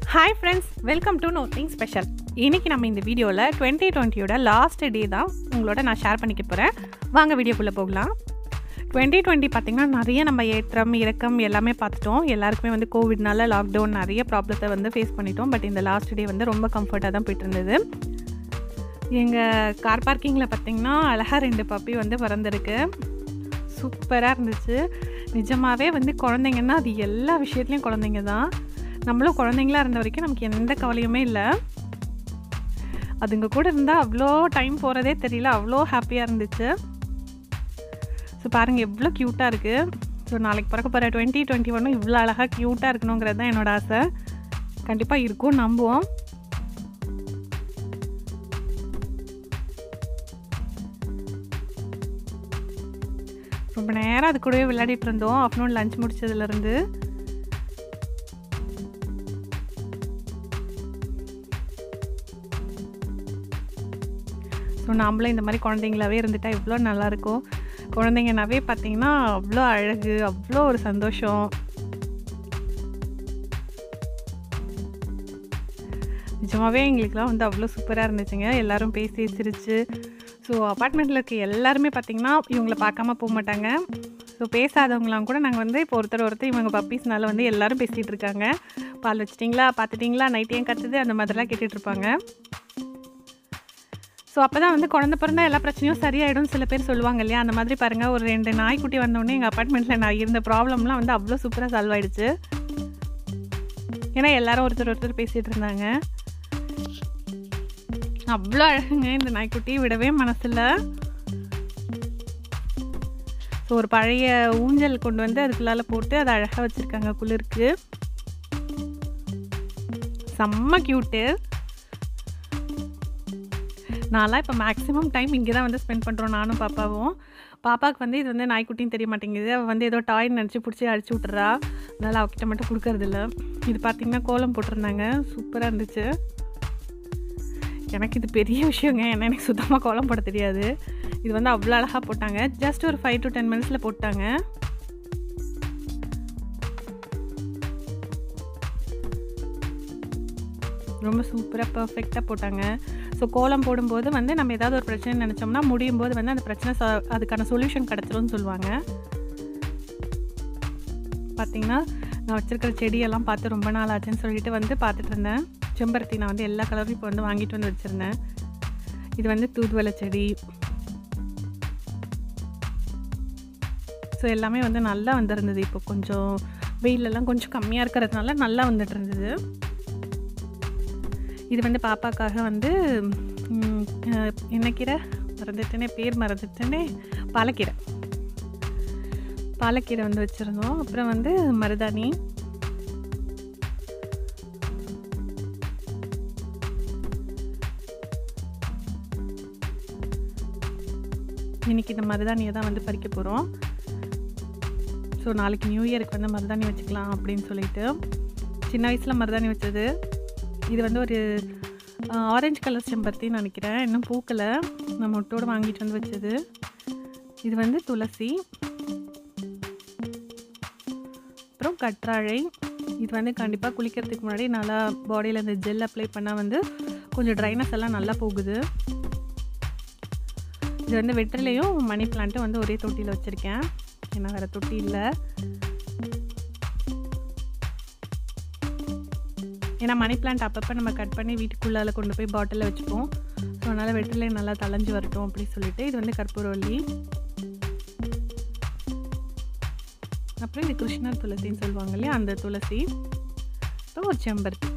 hi friends welcome to nothing special இன்னைக்கு நம்ம இந்த வீடியோவில் டுவெண்ட்டி டுவெண்ட்டியோட லாஸ்ட் டே தான் உங்களோட நான் ஷேர் பண்ணிக்க போகிறேன் வாங்க வீடியோக்குள்ளே போகலாம் டுவெண்ட்டி டுவெண்ட்டி பார்த்திங்கன்னா நிறைய நம்ம ஏற்றம் இறக்கம் எல்லாமே பார்த்துட்டோம் எல்லாருக்குமே வந்து கோவிட்னால லாக்டவுன் நிறைய ப்ராப்ளத்தை வந்து ஃபேஸ் பண்ணிட்டோம் பட் இந்த லாஸ்ட் டே வந்து ரொம்ப கம்ஃபர்ட்டாக தான் போயிட்டு இருந்தது எங்கள் கார் பார்க்கிங்கில் பார்த்திங்கன்னா அழகாக ரெண்டு பப்பி வந்து பிறந்திருக்கு சூப்பராக இருந்துச்சு நிஜமாகவே வந்து குழந்தைங்கன்னா அது எல்லா விஷயத்துலையும் குழந்தைங்க தான் நம்மளும் குழந்தைங்களா இருந்த வரைக்கும் நமக்கு எந்த கவலையுமே இல்லை அதுங்க கூட இருந்தால் அவ்வளோ டைம் போகிறதே தெரியல அவ்வளோ ஹாப்பியாக இருந்துச்சு ஸோ பாருங்கள் எவ்வளோ க்யூட்டாக இருக்குது ஸோ நாளைக்கு பிறக்க போகிற டுவெண்ட்டி டுவெண்ட்டி ஒன்னும் இவ்வளோ அழகாக க்யூட்டாக இருக்கணுங்கிறது தான் என்னோட ஆசை கண்டிப்பாக இருக்கும் நம்புவோம் ரொம்ப நேரம் அது கூடவே விளையாடிட்டு இருந்தோம் ஆஃப்டர்நூன் லஞ்ச் முடிச்சதுலேருந்து ஸோ நாமளும் இந்த மாதிரி குழந்தைங்களாவே இருந்துட்டா இவ்வளோ நல்லாயிருக்கும் குழந்தைங்கனாவே பார்த்தீங்கன்னா அவ்வளோ அழகு அவ்வளோ ஒரு சந்தோஷம் நிஜமாகவே எங்களுக்குலாம் வந்து அவ்வளோ சூப்பராக இருந்துச்சுங்க எல்லோரும் பேசி சிரித்து ஸோ அப்பார்ட்மெண்ட்டில் இருக்க எல்லாருமே பார்த்திங்கன்னா இவங்கள பார்க்காம போக மாட்டாங்க ஸோ பேசாதவங்களாம் கூட நாங்கள் வந்து இப்போ ஒருத்தர் ஒருத்தர் இவங்க பப்பீஸ்னால வந்து எல்லோரும் பேசிகிட்டு இருக்காங்க பால் வச்சிட்டிங்களா பார்த்துட்டிங்களா நைட் ஏன் கத்துது அந்த மாதிரிலாம் கேட்டுட்ருப்பாங்க ஸோ அப்போ தான் வந்து குழந்த பிறந்தா எல்லா பிரச்சனையும் சரியாயிடும் சில பேர் சொல்லுவாங்க இல்லையா அந்த மாதிரி பாருங்கள் ஒரு ரெண்டு நாய்க்குட்டி வந்தோடனே எங்கள் அப்பார்ட்மெண்ட்டில் நான் இருந்த ப்ராப்ளம்லாம் வந்து அவ்வளோ சூப்பராக சால்வ் ஆயிடுச்சு ஏன்னா எல்லாரும் ஒருத்தர் ஒருத்தர் பேசிகிட்டு இருந்தாங்க அவ்வளோ அழகுங்க இந்த நாய்க்குட்டி விடவே மனசில் ஸோ ஒரு பழைய ஊஞ்சல் கொண்டு வந்து அதுக்குள்ளால போட்டு அதை அழகாக வச்சுருக்காங்க குளிருக்கு செம்ம க்யூட்டு நான்லாம் இப்போ மேக்ஸிமம் டைம் இங்கே தான் வந்து ஸ்பெண்ட் பண்ணுறோம் நானும் பாப்பாவும் பாப்பாவுக்கு வந்து இது வந்து நாய்க்குட்டின்னு தெரிய மாட்டேங்குது அவள் வந்து ஏதோ டாய் நினச்சி பிடிச்சி அடிச்சு விட்டுறா அதனால் அவகிட்ட மட்டும் கொடுக்கறதில்ல இது பார்த்திங்கன்னா கோலம் போட்டிருந்தாங்க சூப்பராக இருந்துச்சு எனக்கு இது பெரிய விஷயங்க ஏன்னா எனக்கு சுத்தமாக கோலம் போட தெரியாது இது வந்து அவ்வளோ அழகாக போட்டாங்க ஜஸ்ட் ஒரு ஃபைவ் டு டென் மினிட்ஸில் போட்டாங்க ரொம்ப சூப்பராக பர்ஃபெக்டாக போட்டாங்க ஸோ கோலம் போடும்போது வந்து நம்ம ஏதாவது ஒரு பிரச்சனை நினச்சோம்னா முடியும் போது வந்து அந்த பிரச்சனை ச அதுக்கான சொல்யூஷன் கிடச்சிரும்னு சொல்லுவாங்க பார்த்திங்கன்னா நான் வச்சுருக்கிற செடியெல்லாம் பார்த்து ரொம்ப நாள் ஆச்சுன்னு சொல்லிட்டு வந்து பார்த்துட்டு இருந்தேன் செம்பருத்தி நான் வந்து எல்லா கலரும் இப்போ வந்து வாங்கிட்டு வந்து வச்சுருந்தேன் இது வந்து தூதுவளை செடி ஸோ எல்லாமே வந்து நல்லா வந்துருந்தது இப்போ கொஞ்சம் வெயிலெல்லாம் கொஞ்சம் கம்மியாக இருக்கிறதுனால நல்லா வந்துட்டு இருந்தது இது வந்து பாப்பாக்காக வந்து என்ன கீரை மறந்துட்டேனே பேர் மறந்துட்டேனே பாலக்கீரை பாலக்கீரை வந்து வச்சுருந்தோம் அப்புறம் வந்து மருதாணி இன்றைக்கி இந்த மருதாணியை தான் வந்து பறிக்க போகிறோம் ஸோ நாளைக்கு நியூ இயருக்கு வந்து மருதாணி வச்சுக்கலாம் அப்படின்னு சொல்லிட்டு சின்ன வயசில் மருதாணி வச்சது இது வந்து ஒரு ஆரஞ்சு கலர் செம்பருத்தின்னு நினைக்கிறேன் இன்னும் பூக்களை நான் மொட்டோடு வாங்கிட்டு வந்து வச்சது இது வந்து துளசி அப்புறம் கற்றாழை இது வந்து கண்டிப்பாக குளிக்கிறதுக்கு முன்னாடி நல்லா பாடியில் இந்த ஜெல் அப்ளை பண்ணால் வந்து கொஞ்சம் ட்ரைனஸ் எல்லாம் நல்லா போகுது இது வந்து வெற்றிலையும் மணி பிளான்ட்டும் வந்து ஒரே தொட்டியில் வச்சுருக்கேன் ஏன்னா வேறு தொட்டி இல்லை ஏன்னா மணி பிளான்ட் அப்பப்போ நம்ம கட் பண்ணி வீட்டுக்குள்ளால் கொண்டு போய் பாட்டிலில் வச்சுப்போம் ஸோ அதனால் வெற்றிலை நல்லா தலைஞ்சு வரட்டும் அப்படின்னு சொல்லிட்டு இது வந்து கற்பூரவல்லி அப்புறம் இது கிருஷ்ணர் துளசின்னு சொல்லுவாங்க இல்லையா அந்த துளசி அப்புறம் ஒரு செம்பருத்தி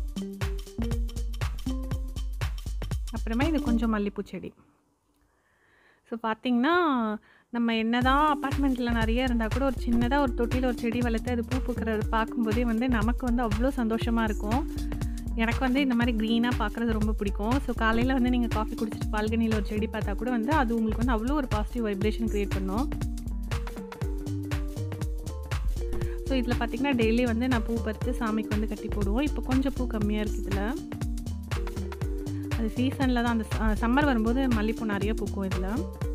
அப்புறமா இது கொஞ்சம் மல்லிப்பூ செடி ஸோ பார்த்திங்கன்னா நம்ம என்ன தான் அப்பார்ட்மெண்ட்டில் நிறைய இருந்தால் கூட ஒரு சின்னதாக ஒரு தொட்டியில் ஒரு செடி வளர்த்து அது பூ பூக்கிறது பார்க்கும்போதே வந்து நமக்கு வந்து அவ்வளோ சந்தோஷமாக இருக்கும் எனக்கு வந்து இந்த மாதிரி க்ரீனாக பார்க்குறது ரொம்ப பிடிக்கும் ஸோ காலையில் வந்து நீங்கள் காஃபி குடிச்சிட்டு பால்கனியில் ஒரு செடி பார்த்தா கூட வந்து அது உங்களுக்கு வந்து அவ்வளோ ஒரு பாசிட்டிவ் வைப்ரேஷன் க்ரியேட் பண்ணும் ஸோ இதில் பார்த்திங்கன்னா டெய்லி வந்து நான் பூ பறித்து சாமிக்கு வந்து கட்டி போடுவோம் இப்போ கொஞ்சம் பூ கம்மியாக இருக்குது இதில் அது சீசனில் தான் அந்த சம்மர் வரும்போது மல்லிப்பூ நிறைய பூக்கும் இதில்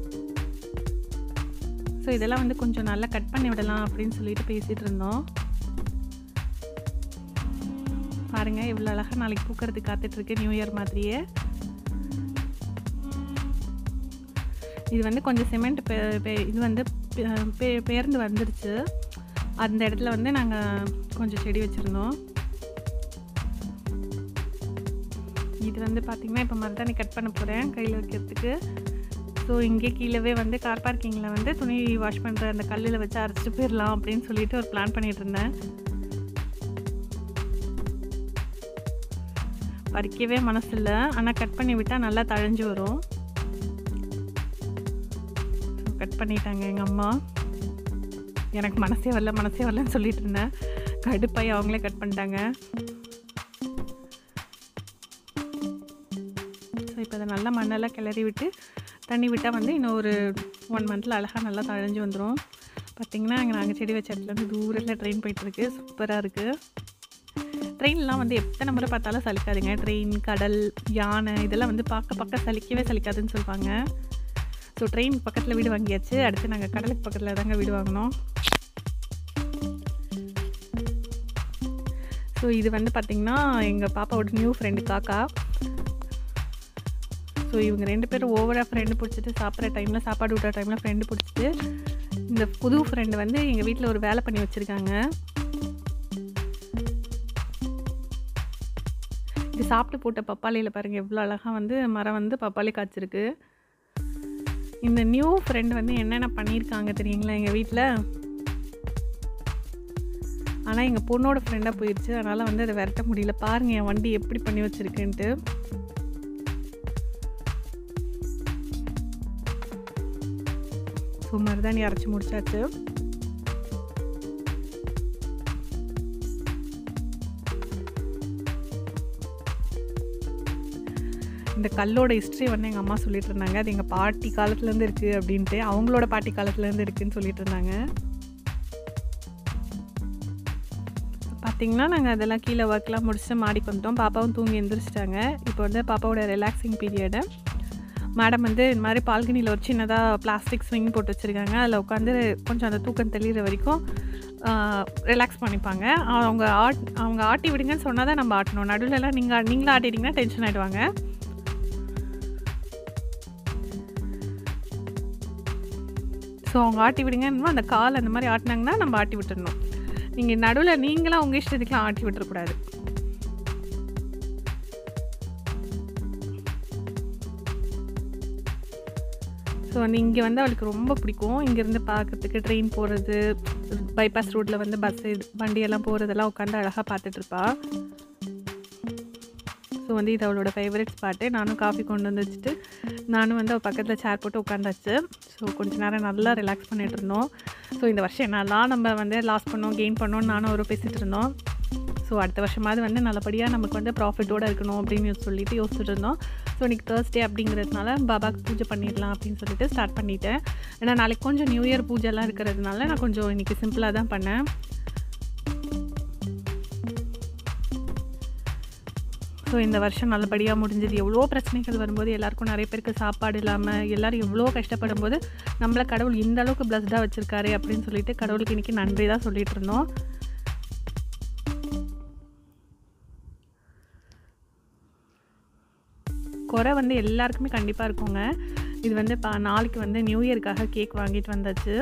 ஸோ இதெல்லாம் வந்து கொஞ்சம் நல்லா கட் பண்ணி விடலாம் அப்படின்னு சொல்லிட்டு பேசிகிட்டு இருந்தோம் பாருங்கள் இவ்வளோ அழகாக நாளைக்கு பூக்கிறதுக்கு காத்துட்ருக்கு நியூ இயர் மாதிரியே இது வந்து கொஞ்சம் சிமெண்ட் இது வந்து பெ பெயர்ந்து வந்துருச்சு அந்த இடத்துல வந்து நாங்கள் கொஞ்சம் செடி வச்சுருந்தோம் இது வந்து பார்த்திங்கன்னா இப்போ மருதாணி கட் பண்ண போகிறேன் கையில் வைக்கிறதுக்கு ஸோ இங்கே கீழவே வந்து கார் பார்க்கிங்கில் வந்து துணி வாஷ் பண்ணுற அந்த கல்லில் வச்சு அரைச்சிட்டு போயிடலாம் அப்படின்னு சொல்லிட்டு ஒரு பிளான் பண்ணிகிட்டு இருந்தேன் பறிக்கவே மனசு இல்லை ஆனால் கட் பண்ணி விட்டால் நல்லா தழைஞ்சு வரும் கட் பண்ணிட்டாங்க எங்கள் அம்மா எனக்கு மனசே வரல மனசே வரலன்னு சொல்லிட்டு இருந்தேன் கடுப்பாய் அவங்களே கட் பண்ணிட்டாங்க ஸோ இப்போ அதை நல்லா மண்ணெல்லாம் கிளறி விட்டு தண்ணி விட்டால் வந்து இன்னும் ஒரு ஒன் மந்தில் அழகாக நல்லா தழைஞ்சு வந்துடும் பார்த்திங்கன்னா அங்கே நாங்கள் செடி வச்ச இடத்துலேருந்து தூரத்தில் ட்ரெயின் போயிட்டுருக்கு சூப்பராக இருக்குது ட்ரெயின்லாம் வந்து எத்தனை முறை பார்த்தாலும் சலிக்காதுங்க ட்ரெயின் கடல் யானை இதெல்லாம் வந்து பார்க்க பார்க்க சலிக்கவே சலிக்காதுன்னு சொல்லுவாங்க ஸோ ட்ரெயின் பக்கத்தில் வீடு வாங்கியாச்சு அடுத்து நாங்கள் கடலுக்கு பக்கத்தில் தாங்க வீடு வாங்கினோம் ஸோ இது வந்து பார்த்திங்கன்னா எங்கள் பாப்பாவோட நியூ ஃப்ரெண்டு காக்கா ஸோ இவங்க ரெண்டு பேரும் ஓவராக ஃப்ரெண்டு பிடிச்சிட்டு சாப்பிட்ற டைமில் சாப்பாடு விட்ற டைமில் ஃப்ரெண்டு பிடிச்சிட்டு இந்த புது ஃப்ரெண்டு வந்து எங்கள் வீட்டில் ஒரு வேலை பண்ணி வச்சுருக்காங்க இது சாப்பிட்டு போட்ட பப்பாளியில் பாருங்கள் எவ்வளோ அழகாக வந்து மரம் வந்து பப்பாளி காய்ச்சிருக்கு இந்த நியூ ஃப்ரெண்டு வந்து என்னென்ன பண்ணியிருக்காங்க தெரியுங்களா எங்கள் வீட்டில் ஆனால் எங்கள் பொண்ணோட ஃப்ரெண்டாக போயிடுச்சு அதனால் வந்து அதை விரட்ட முடியல பாருங்கள் என் வண்டி எப்படி பண்ணி வச்சுருக்குன்ட்டு ஸோ மருதாணி அரைச்சி முடிச்சாச்சு இந்த கல்லோட ஹிஸ்ட்ரி வந்து எங்கள் அம்மா சொல்லிட்டு இருந்தாங்க அது எங்கள் பாட்டி காலத்துலேருந்து இருக்குது அப்படின்ட்டு அவங்களோட பாட்டி காலத்துலேருந்து இருக்குதுன்னு சொல்லிட்டு இருந்தாங்க பார்த்திங்கன்னா நாங்கள் அதெல்லாம் கீழே ஒர்க்லாம் முடிச்சுட்டு மாடிக்கு வந்துட்டோம் பாப்பாவும் தூங்கி எழுந்திரிச்சிட்டாங்க இப்போ வந்து பாப்பாவோட ரிலாக்ஸிங் பீரியடு மேடம் வந்து இந்த மாதிரி பால்கனியில் ஒரு சின்னதாக பிளாஸ்டிக் ஸ்விங் போட்டு வச்சுருக்காங்க அதில் உட்காந்து கொஞ்சம் அந்த தூக்கம் தெளிகிற வரைக்கும் ரிலாக்ஸ் பண்ணிப்பாங்க அவங்க ஆட் அவங்க ஆட்டி விடுங்கன்னு சொன்னால் தான் நம்ம ஆட்டணும் நடுவில்லாம் நீங்கள் நீங்களும் ஆட்டிட்டிங்கன்னா டென்ஷன் ஆகிடுவாங்க ஸோ அவங்க ஆட்டி விடுங்கன்னா அந்த கால் அந்த மாதிரி ஆட்டினாங்கன்னா நம்ம ஆட்டி விட்டுடணும் நீங்கள் நடுவில் நீங்களாம் உங்கள் இஷ்டத்துக்குலாம் ஆட்டி விட்டுறக்கூடாது ஸோ இங்கே வந்து அவளுக்கு ரொம்ப பிடிக்கும் இங்கேருந்து பார்க்குறதுக்கு ட்ரெயின் போகிறது பைபாஸ் ரோட்டில் வந்து பஸ்ஸு வண்டியெல்லாம் போகிறதெல்லாம் உட்காந்து அழகாக பார்த்துட்ருப்பா ஸோ வந்து இது அவளோட ஃபேவரட் ஸ்பாட்டு நானும் காஃபி கொண்டு வந்து வச்சுட்டு நானும் வந்து அவள் பக்கத்தில் சேர் போட்டு உட்காந்தாச்சு ஸோ கொஞ்ச நேரம் நல்லா ரிலாக்ஸ் பண்ணிகிட்டு இருந்தோம் ஸோ இந்த வருஷம் என்னெல்லாம் நம்ம வந்து லாஸ் பண்ணோம் கெயின் பண்ணோம்னு நானும் அவரும் பேசிகிட்டு இருந்தோம் ஸோ அடுத்த வருஷமாவது வந்து நல்லபடியாக நமக்கு வந்து ப்ராஃபிட்டோடு இருக்கணும் அப்படின்னு சொல்லிட்டு யோசிச்சுட்டு இருந்தோம் ஸோ இன்றைக்கி தேர்ஸ்டே அப்படிங்கிறதுனால பாபாக்கு பூஜை பண்ணிடலாம் அப்படின்னு சொல்லிட்டு ஸ்டார்ட் பண்ணிட்டேன் ஏன்னா நாளைக்கு கொஞ்சம் நியூ இயர் பூஜைலாம் இருக்கிறதுனால நான் கொஞ்சம் இன்றைக்கி சிம்பிளாக தான் பண்ணேன் ஸோ இந்த வருஷம் நல்லபடியாக முடிஞ்சது எவ்வளோ பிரச்சனைகள் வரும்போது எல்லாருக்கும் நிறைய பேருக்கு சாப்பாடு இல்லாமல் எல்லோரும் எவ்வளோ கஷ்டப்படும் போது நம்மளை கடவுள் இந்த அளவுக்கு பிளஸ்டாக வச்சுருக்காரு அப்படின்னு சொல்லிட்டு கடவுளுக்கு இன்றைக்கி நன்றி தான் சொல்லிட்டு இருந்தோம் குறை வந்து எல்லாருக்குமே கண்டிப்பாக இருக்குங்க இது வந்து பா நாளைக்கு வந்து நியூ இயருக்காக கேக் வாங்கிட்டு வந்தாச்சு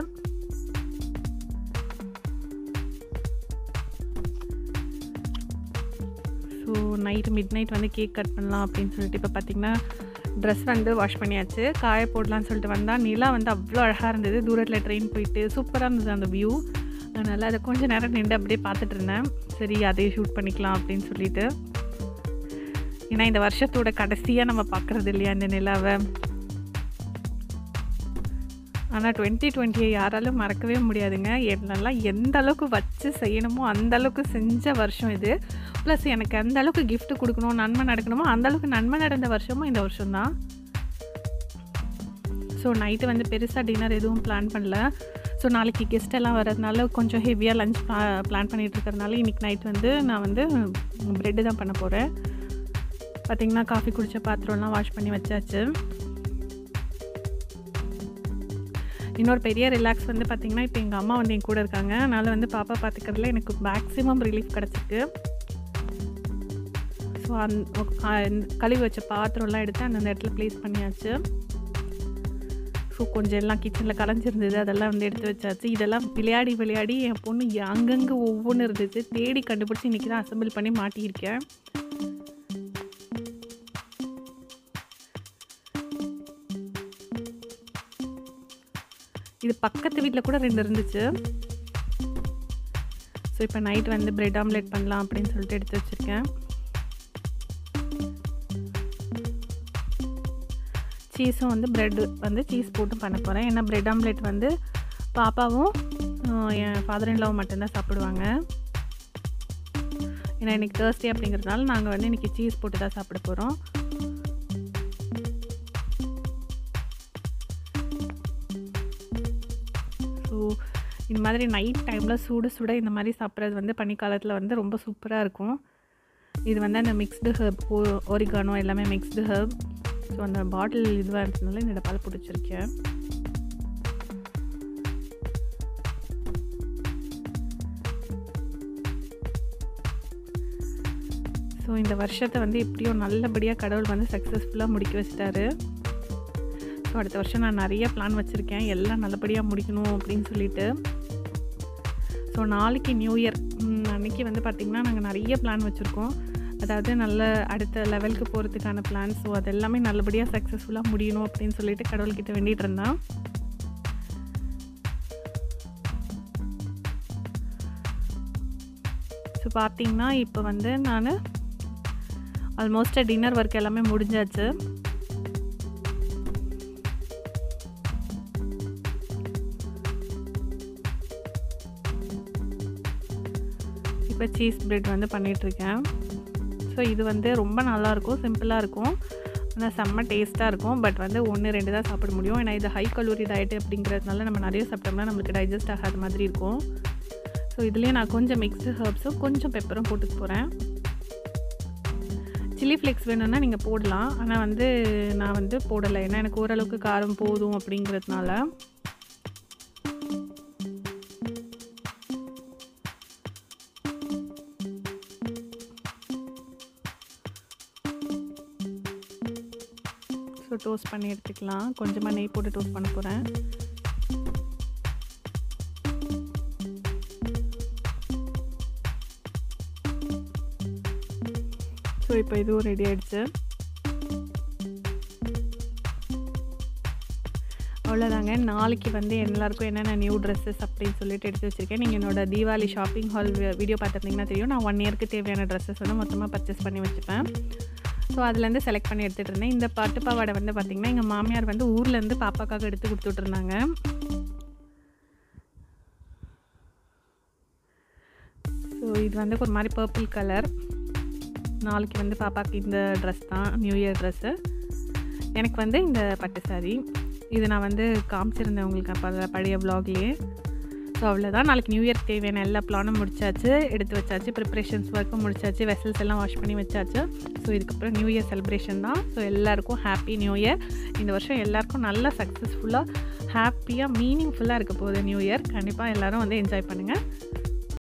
ஸோ நைட்டு மிட் நைட் வந்து கேக் கட் பண்ணலாம் அப்படின்னு சொல்லிட்டு இப்போ பார்த்திங்கன்னா ட்ரெஸ் வந்து வாஷ் பண்ணியாச்சு காய போடலான்னு சொல்லிட்டு வந்தால் நிலா வந்து அவ்வளோ அழகாக இருந்தது தூரத்தில் ட்ரெயின் போயிட்டு சூப்பராக இருந்தது அந்த வியூ அதனால் அதை கொஞ்சம் நேரம் நின்று அப்படியே பார்த்துட்டு இருந்தேன் சரி அதையே ஷூட் பண்ணிக்கலாம் அப்படின்னு சொல்லிட்டு ஏன்னா இந்த வருஷத்தோட கடைசியாக நம்ம பார்க்குறது இல்லையா இந்த நிலாவை ஆனால் டுவெண்ட்டி டுவெண்ட்டியை யாராலும் மறக்கவே முடியாதுங்க என்னெல்லாம் எந்த அளவுக்கு வச்சு செய்யணுமோ அந்த அளவுக்கு செஞ்ச வருஷம் இது ப்ளஸ் எனக்கு எந்த அளவுக்கு gift கொடுக்கணும் நன்மை நடக்கணுமோ அந்த அளவுக்கு நன்மை நடந்த வருஷமும் இந்த வருஷம்தான் ஸோ நைட்டு வந்து பெருசாக டின்னர் எதுவும் பிளான் பண்ணல ஸோ நாளைக்கு கெஸ்ட் எல்லாம் வரதுனால கொஞ்சம் ஹெவியாக லஞ்ச் பிளான் பண்ணிகிட்டு இருக்கிறதுனால இன்றைக்கி நைட் வந்து நான் வந்து ப்ரெட்டு தான் பண்ண போகிறேன் பார்த்திங்கன்னா காஃபி குடித்த பாத்திரம்லாம் வாஷ் பண்ணி வச்சாச்சு இன்னொரு பெரிய ரிலாக்ஸ் வந்து பார்த்திங்கன்னா இப்போ எங்கள் அம்மா வந்து என் கூட இருக்காங்க அதனால் வந்து பாப்பா பார்த்துக்கிறதுல எனக்கு மேக்ஸிமம் ரிலீஃப் கிடச்சிருக்கு ஸோ அந் கழுவி வச்ச பாத்திரம்லாம் எடுத்து அந்தந்த இடத்துல ப்ளேஸ் பண்ணியாச்சு ஸோ கொஞ்சம் எல்லாம் கிச்சனில் கலைஞ்சிருந்தது அதெல்லாம் வந்து எடுத்து வச்சாச்சு இதெல்லாம் விளையாடி விளையாடி என் பொண்ணு அங்கங்கே ஒவ்வொன்று இருந்துச்சு தேடி கண்டுபிடிச்சி இன்றைக்கி தான் அசம்பிள் பண்ணி மாட்டியிருக்கேன் இது பக்கத்து வீட்டில் கூட ரெண்டு இருந்துச்சு ஸோ இப்போ நைட் வந்து பிரெட் ஆம்லேட் பண்ணலாம் அப்படின்னு சொல்லிட்டு எடுத்து வச்சுருக்கேன் சீஸும் வந்து ப்ரெட் வந்து சீஸ் போட்டு பண்ண போகிறேன் ஏன்னா ப்ரெட் ஆம்லேட் வந்து பாப்பாவும் என் ஃபாதர் இன்லாவும் மட்டும்தான் சாப்பிடுவாங்க ஏன்னா இன்றைக்கி தேர்ஸ்டே அப்படிங்கிறதுனால நாங்கள் வந்து இன்றைக்கி சீஸ் போட்டு தான் சாப்பிட போகிறோம் ஸோ இந்த மாதிரி நைட் டைமில் சுட சுட இந்த மாதிரி சாப்பிட்றது வந்து பனிக்காலத்தில் வந்து ரொம்ப சூப்பராக இருக்கும் இது வந்து அந்த மிக்ஸ்டு ஹர்ப் ஒரிகானோ எல்லாமே மிக்ஸ்டு ஹர்ப் ஸோ அந்த பாட்டில் இதுவாக இருந்ததுனால இந்த டப்பால் பிடிச்சிருக்கேன் ஸோ இந்த வருஷத்தை வந்து எப்படியோ நல்லபடியாக கடவுள் வந்து சக்ஸஸ்ஃபுல்லாக முடிக்க வச்சிட்டாரு ஸோ அடுத்த வருஷம் நான் நிறைய பிளான் வச்சுருக்கேன் எல்லாம் நல்லபடியாக முடிக்கணும் அப்படின்னு சொல்லிட்டு ஸோ நாளைக்கு நியூ இயர் அன்றைக்கி வந்து பார்த்திங்கன்னா நாங்கள் நிறைய பிளான் வச்சுருக்கோம் அதாவது நல்ல அடுத்த லெவலுக்கு போகிறதுக்கான பிளான் ஸோ அது எல்லாமே நல்லபடியாக சக்ஸஸ்ஃபுல்லாக முடியணும் அப்படின்னு சொல்லிட்டு கடவுள்கிட்ட வேண்டிகிட்டு இருந்தேன் ஸோ பார்த்திங்கன்னா இப்போ வந்து நான் ஆல்மோஸ்ட் டின்னர் ஒர்க் எல்லாமே முடிஞ்சாச்சு இப்போ சீஸ் பிரெட் வந்து பண்ணிகிட்ருக்கேன் ஸோ இது வந்து ரொம்ப நல்லாயிருக்கும் சிம்பிளாக இருக்கும் ஆனால் செம்ம டேஸ்ட்டாக இருக்கும் பட் வந்து ஒன்று ரெண்டு தான் சாப்பிட முடியும் ஏன்னா இது ஹை கலோரி டயட்டு அப்படிங்கிறதுனால நம்ம நிறைய சாப்பிட்டோம்னா நம்மளுக்கு டைஜஸ்ட் ஆகாத மாதிரி இருக்கும் ஸோ இதுலேயே நான் கொஞ்சம் மிக்ஸ்டு ஹர்ப்ஸும் கொஞ்சம் பெப்பரும் போட்டுக்க போகிறேன் சில்லி ஃப்ளேக்ஸ் வேணும்னா நீங்கள் போடலாம் ஆனால் வந்து நான் வந்து போடலை ஏன்னா எனக்கு ஓரளவுக்கு காரம் போதும் அப்படிங்கிறதுனால ஸோ டோஸ்ட் பண்ணி எடுத்துக்கலாம் கொஞ்சமாக நெய் போட்டு டோஸ்ட் பண்ண போகிறேன் ஸோ இப்போ இதுவும் ரெடி ஆகிடுச்சு அவ்வளோதாங்க நாளைக்கு வந்து எல்லாருக்கும் என்னென்ன நியூ ட்ரெஸ்ஸஸ் அப்படின்னு சொல்லிட்டு எடுத்து வச்சுருக்கேன் நீங்கள் என்னோட தீபாவளி ஷாப்பிங் ஹால் வீடியோ பார்த்துருந்தீங்கன்னா தெரியும் நான் ஒன் இயருக்கு தேவையான ட்ரெஸ்ஸஸ் வந்து மொத்தமாக பர்ச்சேஸ் பண்ணி வச்சுப்பேன் ஸோ அதுலேருந்து செலக்ட் பண்ணி எடுத்துகிட்டு இருந்தேன் இந்த பட்டு பாவாடை வந்து பார்த்திங்கன்னா எங்கள் மாமியார் வந்து ஊர்லேருந்து பாப்பாக்காக எடுத்து கொடுத்துட்ருந்தாங்க ஸோ இது வந்து ஒரு மாதிரி பர்பிள் கலர் நாளைக்கு வந்து பாப்பாவுக்கு இந்த ட்ரெஸ் தான் நியூ இயர் ட்ரெஸ்ஸு எனக்கு வந்து இந்த பட்டு சாரி இது நான் வந்து காமிச்சிருந்தேன் உங்களுக்கு அப்போ பழைய வ்ளாக்லேயே ஸோ அவ்வளோதான் நாளைக்கு நியூ இயர் தேவையான எல்லா பிளானும் முடிச்சாச்சு எடுத்து வச்சாச்சு ப்ரிப்ரேஷன்ஸ் ஒர்க்கும் முடிச்சாச்சு வெசல்ஸ் எல்லாம் வாஷ் பண்ணி வச்சாச்சு ஸோ இதுக்கப்புறம் நியூ இயர் செலிப்ரேஷன் தான் ஸோ எல்லாருக்கும் ஹாப்பி நியூ இயர் இந்த வருஷம் எல்லாருக்கும் நல்லா சக்ஸஸ்ஃபுல்லாக ஹாப்பியாக மீனிங்ஃபுல்லாக இருக்க போகுது நியூ இயர் கண்டிப்பாக எல்லோரும் வந்து என்ஜாய் பண்ணுங்கள்